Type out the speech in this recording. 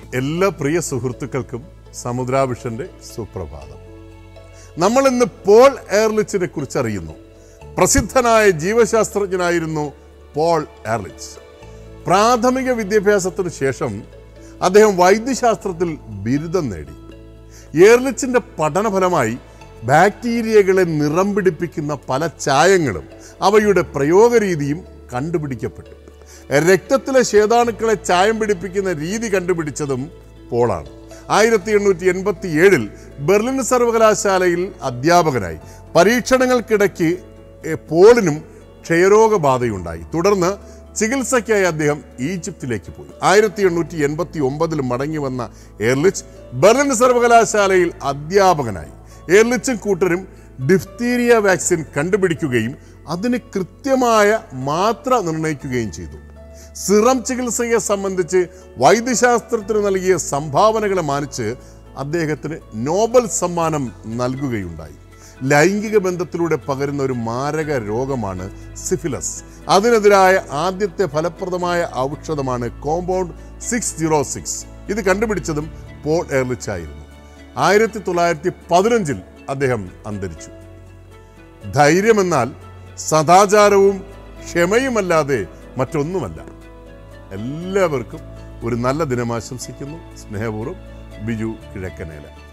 എല്ലാ പ്രിയ സുഹൃത്തുക്കൾക്കും സമുദ്രാഭിഷന്റെ സുപ്രഭാതം നമ്മൾ ഇന്ന് പോൾ എയർലിച്ചിനെ കുറിച്ച് അറിയുന്നു പ്രസിദ്ധനായ ജീവശാസ്ത്രജ്ഞനായിരുന്നു പോൾ എയർലിച്ച് പ്രാഥമിക വിദ്യാഭ്യാസത്തിന് ശേഷം അദ്ദേഹം വൈദ്യശാസ്ത്രത്തിൽ ബിരുദം നേടി എയർലിച്ചിന്റെ പഠനഫലമായി ബാക്ടീരിയകളെ നിറം പിടിപ്പിക്കുന്ന പല ചായങ്ങളും അവയുടെ പ്രയോഗരീതിയും കണ്ടുപിടിക്കപ്പെട്ടു രക്തത്തിലെ ശ്വേതാണുക്കളെ ചായം പിടിപ്പിക്കുന്ന രീതി കണ്ടുപിടിച്ചതും പോളാണ് ആയിരത്തി എണ്ണൂറ്റി എൺപത്തി ഏഴിൽ ബെർലിൻ സർവകലാശാലയിൽ അധ്യാപകനായി പരീക്ഷണങ്ങൾക്കിടയ്ക്ക് എ, പോളിനും ക്ഷയരോഗബാധയുണ്ടായി തുടർന്ന് ചികിത്സയ്ക്കായി അദ്ദേഹം ഈജിപ്തിലേക്ക് പോയി ആയിരത്തി എണ്ണൂറ്റി എൺപത്തി ഒമ്പതിൽ മടങ്ങി വന്ന എയർലിച്ച് ബെർലിൻ സർവകലാശാലയിൽ അധ്യാപകനായി എയർലിച്ചും കൂട്ടരും ഡിഫ്തീരിയ വാക്സിൻ കണ്ടുപിടിക്കുകയും അതിന് കൃത്യമായ മാത്ര നിർണ്ണയിക്കുകയും ചെയ്തു സിറം ചികിത്സയെ സംബന്ധിച്ച് വൈദ്യശാസ്ത്രത്തിന് നൽകിയ സംഭാവനകളെ മാനിച്ച് അദ്ദേഹത്തിന് നോബൽ സമ്മാനം നൽകുകയുണ്ടായി ലൈംഗിക ബന്ധത്തിലൂടെ പകരുന്ന ഒരു മാരക രോഗമാണ് സിഫിലസ് അതിനെതിരായ ആദ്യത്തെ ഫലപ്രദമായ ഔഷധമാണ് കോമ്പൗണ്ട് സിക്സ് ജീറോ സിക്സ് ഇത് കണ്ടുപിടിച്ചതും പോൾ എയർലിച്ച് ആയിരുന്നു ആയിരത്തി തൊള്ളായിരത്തി പതിനഞ്ചിൽ അദ്ദേഹം അന്തരിച്ചു ധൈര്യമെന്നാൽ സദാചാരവും ക്ഷമയുമല്ലാതെ മറ്റൊന്നുമല്ല എല്ലാവർക്കും ഒരു നല്ല ദിനം ആശംസിക്കുന്നു സ്നേഹപൂർവ്വം ബിജു കിഴക്കനേല